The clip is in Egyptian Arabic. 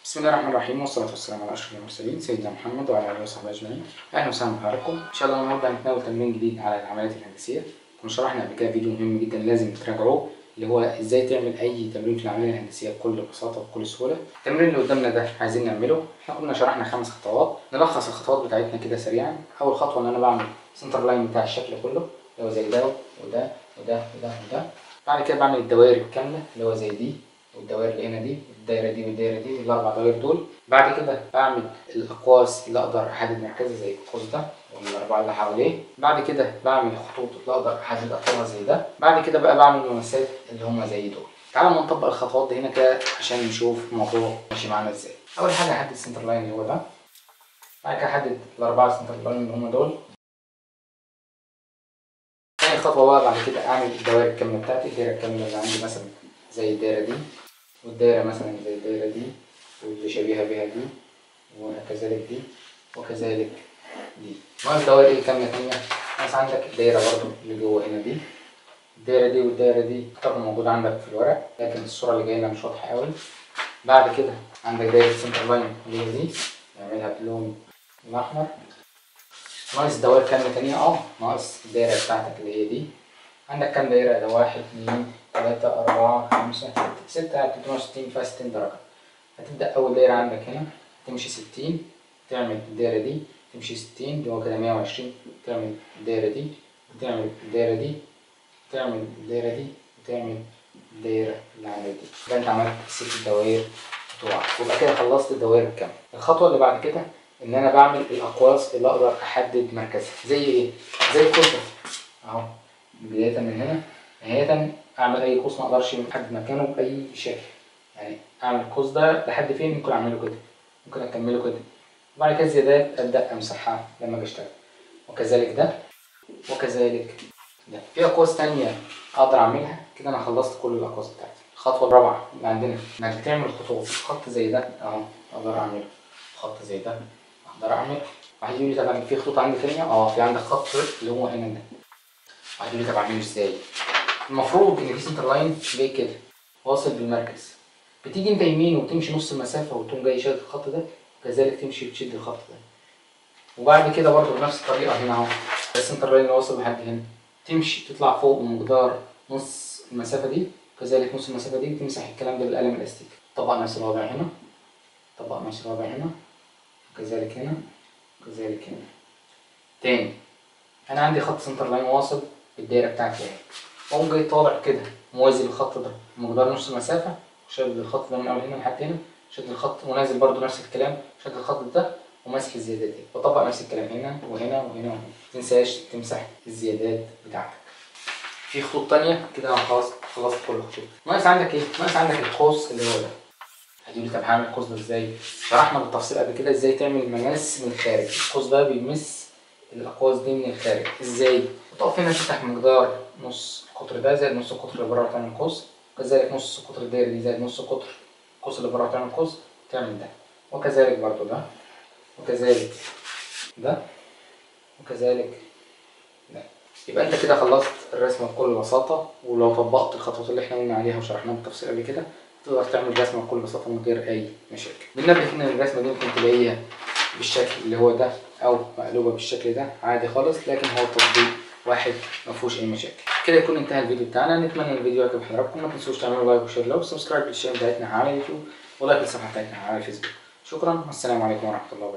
بسم الله الرحمن الرحيم والصلاة والسلام على أشرف المرسلين سيدنا محمد وعلى آله وصحبه أجمعين أهلا وسهلا بحضراتكم إن شاء الله النهاردة هنتناول تمرين جديد على العمليات الهندسية كنا شرحنا قبل كده فيديو مهم جدا لازم تراجعوه اللي هو إزاي تعمل أي تمرين في العملية الهندسية بكل بساطة وبكل سهولة التمرين اللي قدامنا ده عايزين نعمله احنا قلنا شرحنا خمس خطوات نلخص الخطوات بتاعتنا كده سريعا أول خطوة إن أنا بعمل سنتر لاين بتاع الشكل كله اللي هو زي ده وده وده وده وده بعد كده بعمل الدوائر الكاملة اللي هو زي دي والدوائر اللي هنا دي والدايره دي والدايره دي الاربع دوائر دول بعد كده بعمل الاقواس اللي اقدر احدد مركزها زي القوس ده والاربعه اللي حواليه بعد كده بعمل الخطوط اللي اقدر احدد اطرافها زي ده بعد كده بقى بعمل المماسات اللي هم زي دول تعالوا نطبق الخطوات دي هنا كده عشان نشوف الموضوع ماشي معانا ازاي اول حاجه احدد السنتر لاين اللي هو ده بعد كده احدد الاربعه سنتر لاين اللي هم دول تاني خطوه بقى بعد كده اعمل الدوائر الكامله بتاعتي الدايره الكامله اللي عندي مثلا زي الدايره دي والدايرة مثلا زي الدايرة دي واللي شبيهة بها دي وكذلك دي وكذلك دي ناقص دوائر ايه كاملة تانية ناقص عندك الدايرة برضو اللي جوه هنا دي الدايرة دي والدايرة دي طبعا موجودة عندك في الورق لكن الصورة اللي جاية لنا مش واضحة قوي بعد كده عندك دايرة سنتر لاين اللي هي دي نعملها باللون الأحمر ناقص دوائر كاملة تانية اه ناقص الدايرة بتاعتك اللي هي دي عندك كام دايرة ده واحد اتنين تلاتة أربعة خمسة ستة ستة على تلتمية وستين فيها ستين درجة هتبدأ أول دايرة عندك هنا تمشي ستين تعمل الدايرة دي تمشي ستين اللي هو كده مية وعشرين تعمل الدايرة دي وتعمل الدايرة دي تعمل الدايرة دي وتعمل الدايرة اللي عندك دي يبقى أنت عملت ست دواير بتوعك ويبقى كده خلصت الدوائر الكاملة الخطوة اللي بعد كده إن أنا بعمل الأقواس اللي أقدر أحدد مركزها زي إيه؟ زي الكتب أهو بداية من هنا نهاية أعمل أي قوس ما أقدرش أحدد مكانه بأي شكل يعني أعمل القوس ده لحد فين ممكن أعمله كده ممكن أكمله كده وبعد كده الزيادات أبدأ أمسحها لما أجي أشتغل وكذلك ده وكذلك ده في أقواس تانية أقدر أعملها كده أنا خلصت كل الأقواس بتاعتي الخطوة الرابعة اللي عندنا إنك تعمل خطوط خط زي ده أهو أقدر أعمله خط زي ده أقدر أعمله واحد يقول لي طب في خطوط عندي تانية أه في عندك خط اللي هو هنا ده واحد يقول لي طب أعمله إزاي المفروض ان في سنتر لاين جاي كده واصل بالمركز بتيجي انت يمين وتمشي نص المسافه وتقوم جاي شاد الخط ده وكذلك تمشي وتشد الخط ده وبعد كده برضه بنفس الطريقه هنا اهو السنتر لاين اللي واصل لحد هنا تمشي تطلع فوق بمقدار نص المسافه دي كذلك نص المسافه دي وتمسح الكلام ده بالقلم الاستيك طبق نفس الوضع هنا طبق نفس الوضع هنا وكذلك هنا وكذلك هنا تاني انا عندي خط سنتر لاين واصل بالدايره بتاعتي اهي واقوم جاي طالع كده موازي للخط ده بمقدار نص المسافة وشاد الخط ده من أول هنا لحد هنا شاد الخط ونازل برضو نفس الكلام شاد الخط ده وماسح الزيادات دي وطبق نفس الكلام هنا وهنا وهنا وهنا متنساش تمسح الزيادات بتاعتك في خطوط تانية كده أنا خلاص خلصت كل الخطوط ناقص عندك إيه؟ ناقص عندك القوس اللي هو ده هتقولي طب هعمل القوس ده إزاي؟ شرحنا بالتفصيل قبل كده إزاي تعمل مماس من الخارج القوس ده بيمس الأقواس دي من الخارج إزاي؟ تقف هنا تفتح مقدار نص القطر ده زائد نص القطر اللي بره تعمل قوس وكذلك نص القطر الدايري دي زائد نص القطر القوس اللي بره تعمل قوس تعمل ده وكذلك برضو ده وكذلك ده وكذلك ده يبقى انت كده خلصت الرسمة بكل بساطة ولو طبقت الخطوات اللي احنا قلنا عليها وشرحناها بالتفصيل قبل كده تقدر تعمل رسمة بكل بساطة من غير أي مشاكل بننبه ان الرسمة دي ممكن تلاقيها بالشكل اللي هو ده أو مقلوبة بالشكل ده عادي خالص لكن هو تطبيق واحد ما فيهوش اي مشاكل كده يكون انتهى الفيديو بتاعنا نتمنى ان الفيديو يعجب حضراتكم ما تنسوش تعملوا لايك وشير لو سبسكرايب للشانل بتاعتنا على اليوتيوب ولايك للصفحه بتاعتنا على الفيسبوك شكرا والسلام عليكم ورحمه الله وبركاته